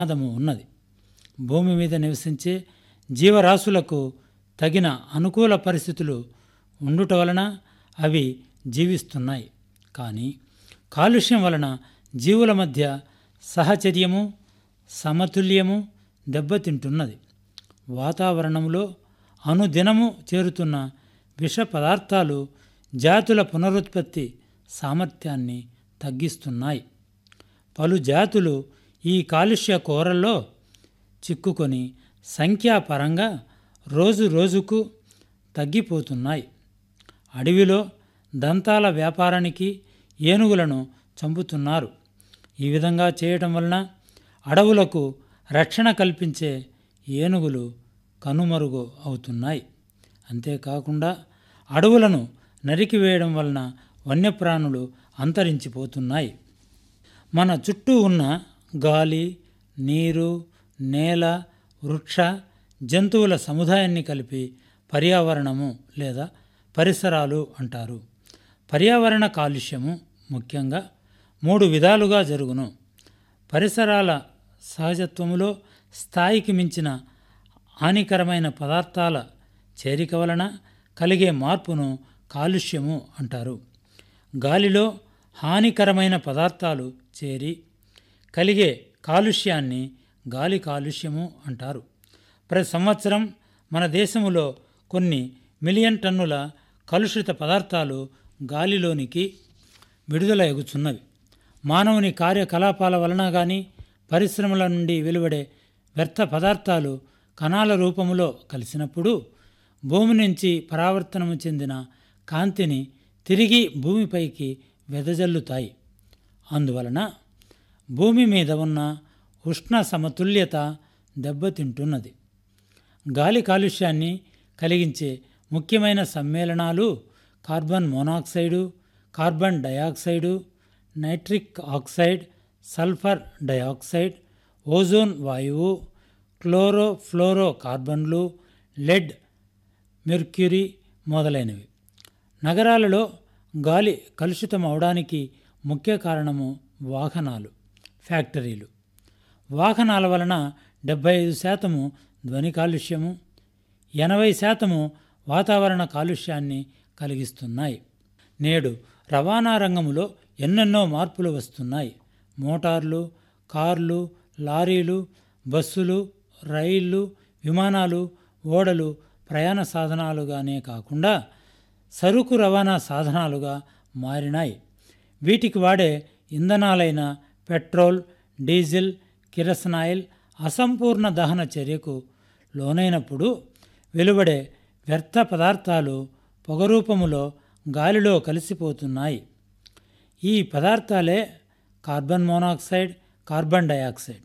ప్రమాదము ఉన్నది భూమి మీద నివసించే జీవరాశులకు తగిన అనుకూల పరిస్థితులు ఉండుట వలన అవి జీవిస్తున్నాయి కానీ కాలుష్యం వలన జీవుల మధ్య సహచర్యము సమతుల్యము దెబ్బతింటున్నది వాతావరణంలో అనుదినము చేరుతున్న విష పదార్థాలు జాతుల పునరుత్పత్తి సామర్థ్యాన్ని తగ్గిస్తున్నాయి పలు జాతులు ఈ కాలుష్య కోరల్లో చిక్కుకొని సంఖ్యాపరంగా రోజు రోజుకు తగ్గిపోతున్నాయి అడవిలో దంతాల వ్యాపారానికి ఏనుగులను చంపుతున్నారు ఈ విధంగా చేయటం వలన అడవులకు రక్షణ కల్పించే ఏనుగులు కనుమరుగు అవుతున్నాయి అంతేకాకుండా అడవులను నరికివేయడం వలన వన్యప్రాణులు అంతరించిపోతున్నాయి మన చుట్టూ ఉన్న గాలి నీరు నేల వృక్ష జంతువుల సముదాయాన్ని కలిపి పర్యావరణము లేదా పరిసరాలు అంటారు పర్యావరణ కాలుష్యము ముఖ్యంగా మూడు విధాలుగా జరుగును పరిసరాల సహజత్వములో స్థాయికి మించిన హానికరమైన పదార్థాల చేరిక వలన కలిగే మార్పును కాలుష్యము అంటారు గాలిలో హానికరమైన పదార్థాలు చేరి కలిగే కాలుష్యాన్ని గాలి కాలుష్యము అంటారు ప్రతి సంవత్సరం మన దేశంలో కొన్ని మిలియన్ టన్నుల కలుషిత పదార్థాలు గాలిలోనికి విడుదల ఎగుచున్నవి మానవుని కార్యకలాపాల వలన కానీ పరిశ్రమల నుండి వెలువడే వ్యర్థ పదార్థాలు కణాల రూపములో కలిసినప్పుడు భూమి నుంచి పరావర్తనము చెందిన కాంతిని తిరిగి భూమిపైకి వెదజల్లుతాయి అందువలన భూమి మీద ఉన్న ఉష్ణ సమతుల్యత దెబ్బతింటున్నది గాలి కాలుష్యాన్ని కలిగించే ముఖ్యమైన సమ్మేళనాలు carbon monoxide carbon dioxide nitric oxide sulphur dioxide ozone వాయువు క్లోరో ఫ్లోరో కార్బన్లు లెడ్ మెర్క్యూరీ మొదలైనవి నగరాలలో గాలి కలుషితం అవడానికి ముఖ్య కారణము వాహనాలు ఫ్యాక్టరీలు వాహనాల వలన డెబ్బై ఐదు శాతము ధ్వని కాలుష్యము ఎనభై శాతము వాతావరణ కాలుష్యాన్ని కలిగిస్తున్నాయి నేడు రవాణా రంగంలో ఎన్నెన్నో మార్పులు వస్తున్నాయి మోటార్లు కార్లు లారీలు బస్సులు రైళ్ళు విమానాలు ఓడలు ప్రయాణ సాధనాలుగానే కాకుండా సరుకు రవాణా సాధనాలుగా మారినాయి వీటికి వాడే ఇంధనాలైన పెట్రోల్ డీజిల్ కిరసనాయిల్ అసంపూర్ణ దహన చర్యకు లోనైనప్పుడు వెలువడే వ్యర్థ పదార్థాలు పొగరూపములో గాలిలో కలిసిపోతున్నాయి ఈ పదార్థాలే కార్బన్ మోనాక్సైడ్ కార్బన్ డయాక్సైడ్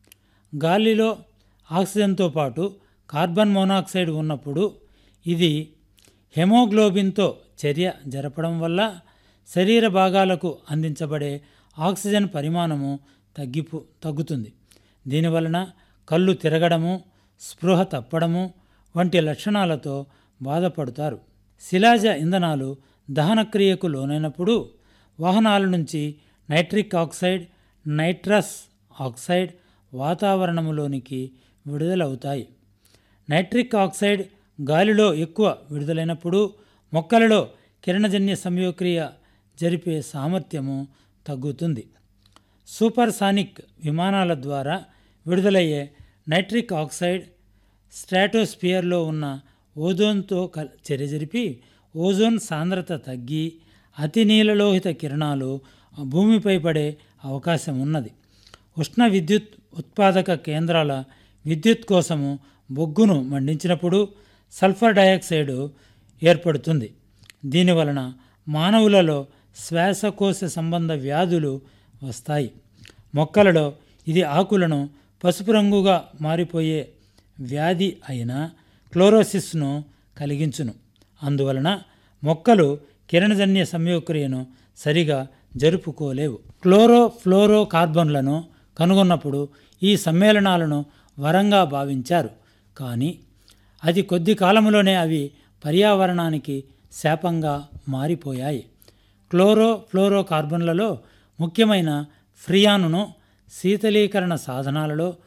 గాలిలో ఆక్సిజన్తో పాటు కార్బన్ మోనాక్సైడ్ ఉన్నప్పుడు ఇది హెమోగ్లోబిన్తో చర్య జరపడం వల్ల శరీర భాగాలకు అందించబడే ఆక్సిజన్ పరిమాణము తగ్గిపో తగ్గుతుంది దీనివలన కళ్ళు తిరగడము స్పృహ తప్పడము వంటి లక్షణాలతో బాధపడతారు శిలాజ ఇంధనాలు దహనక్రియకు లోనైనప్పుడు వాహనాల నుంచి నైట్రిక్ ఆక్సైడ్ నైట్రస్ ఆక్సైడ్ వాతావరణములోనికి విడుదలవుతాయి నైట్రిక్ ఆక్సైడ్ గాలిలో ఎక్కువ విడుదలైనప్పుడు మొక్కలలో కిరణజన్య సంయోక్రియ జరిపే సామర్థ్యము తగ్గుతుంది సూపర్సానిక్ విమానాల ద్వారా విడుదలయ్యే నైట్రిక్ ఆక్సైడ్ స్ట్రాటోస్పియర్లో ఉన్న ఓజోన్తో కల్ చర్య జరిపి ఓజోన్ సాంద్రత తగ్గి అతి నీలలోహిత కిరణాలు భూమిపై పడే అవకాశం ఉన్నది ఉష్ణ విద్యుత్ ఉత్పాదక కేంద్రాల విద్యుత్ కోసము బొగ్గును మండించినప్పుడు సల్ఫర్ డయాక్సైడ్ ఏర్పడుతుంది దీనివలన మానవులలో శ్వాసకోశ సంబంధ వ్యాధులు వస్తాయి మొక్కలలో ఇది ఆకులను పసుపు రంగుగా మారిపోయే వ్యాధి అయిన క్లోరోసిస్ను కలిగించును అందువలన మొక్కలు కిరణజన్య సంయోక్రియను సరిగా జరుపుకోలేవు క్లోరో ఫ్లోరో కార్బన్లను కనుగొన్నప్పుడు ఈ సమ్మేళనాలను వరంగా భావించారు కానీ అది కొద్ది కాలంలోనే అవి పర్యావరణానికి శాపంగా మారిపోయాయి క్లోరో ఫ్లోరో కార్బన్లలో ముఖ్యమైన ఫ్రియానును శీతలీకరణ సాధనాలలో